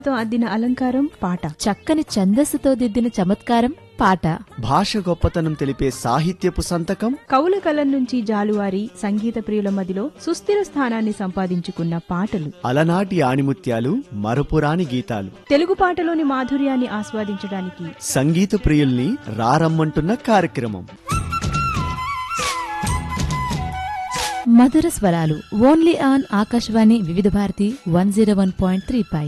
తో అద్దిన అలంకారం పాట చక్కని ఛందస్సుతో దిద్దిన చమత్కారం పాట భాష గొప్పతనం తెలిపే సాహిత్యపు సంతకం కవుల కలం నుంచి జాలువారి సంగీత ప్రియుల మదిలో సుస్థిర స్థానాన్ని సంపాదించుకున్న పాటలు అలనాటి ఆణిముత్యాలు మరపురాని గీతాలు తెలుగు పాటలోని మాధుర్యాన్ని ఆస్వాదించడానికి సంగీత ప్రియుల్ని రారమ్మంటున్న కార్యక్రమం మధుర స్వరాలు only on Akashvani Vividh Bharati one zero one point three పై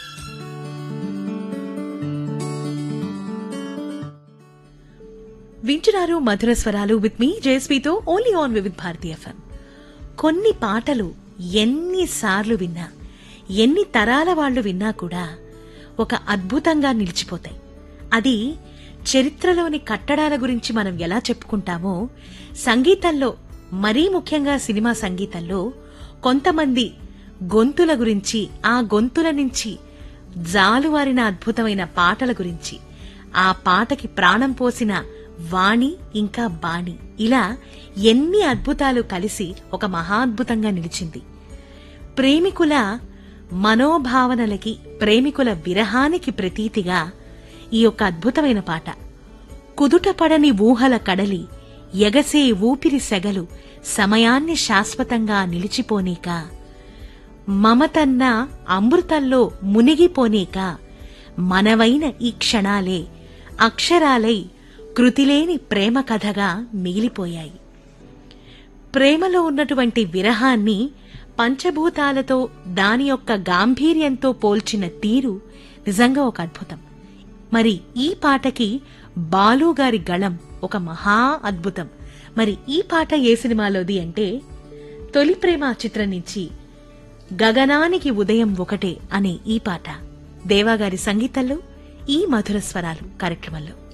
వింటున్నారు మధుర స్వరాలు విత్ మీ జేఎస్పీతో only on Vividh Bharati FM కొన్ని పాటలు ఎన్నిసార్లు విన్నా ఎన్ని తరాల వాళ్ళు విన్నా కూడా ఒక అద్భుతంగా నిలిచిపోతాయి అది చరిత్రలోని కట్టడాల గురించి మనం ఎలా చెప్పుకుంటామో సంగీతంలో మరీ ముఖ్యంగా సినిమా సంగీతంలో కొంతమంది గొంతుల గురించి ఆ గొంతుల నుంచి జాలువారిన అద్భుతమైన పాటల గురించి ఆ పాటకి ప్రాణం పోసిన వాణి ఇంకా బాణి ఇలా ఎన్ని అద్భుతాలు కలిసి ఒక మహాద్భుతంగా నిలిచింది ప్రేమికుల మనోభావనలకి ప్రేమికుల విరహానికి ప్రతీతిగా ఈ యొక్క అద్భుతమైన పాట కుదుటపడని ఊహల కడలి ఎగసే ఊపిరి సెగలు సమయాన్ని శాశ్వతంగా నిలిచిపోనీక మమతన్న అమృతంలో మునిగిపోనీక మనవైన ఈ క్షణాలే అక్షరాలై కృతిలేని ప్రేమ కథగా మిగిలిపోయాయి ప్రేమలో ఉన్నటువంటి విరహాన్ని పంచభూతాలతో దాని యొక్క గాంభీర్యంతో పోల్చిన తీరు నిజంగా ఒక అద్భుతం మరి ఈ పాటకి బాలు గారి గళం ఒక మహా అద్భుతం మరి ఈ పాట ఏ సినిమాలోది అంటే తొలి ప్రేమ చిత్రం నుంచి గగనానికి ఉదయం ఒకటే అనే ఈ పాట దేవాగారి సంగీతంలో ఈ మధుర స్వరాలు కార్యక్రమంలో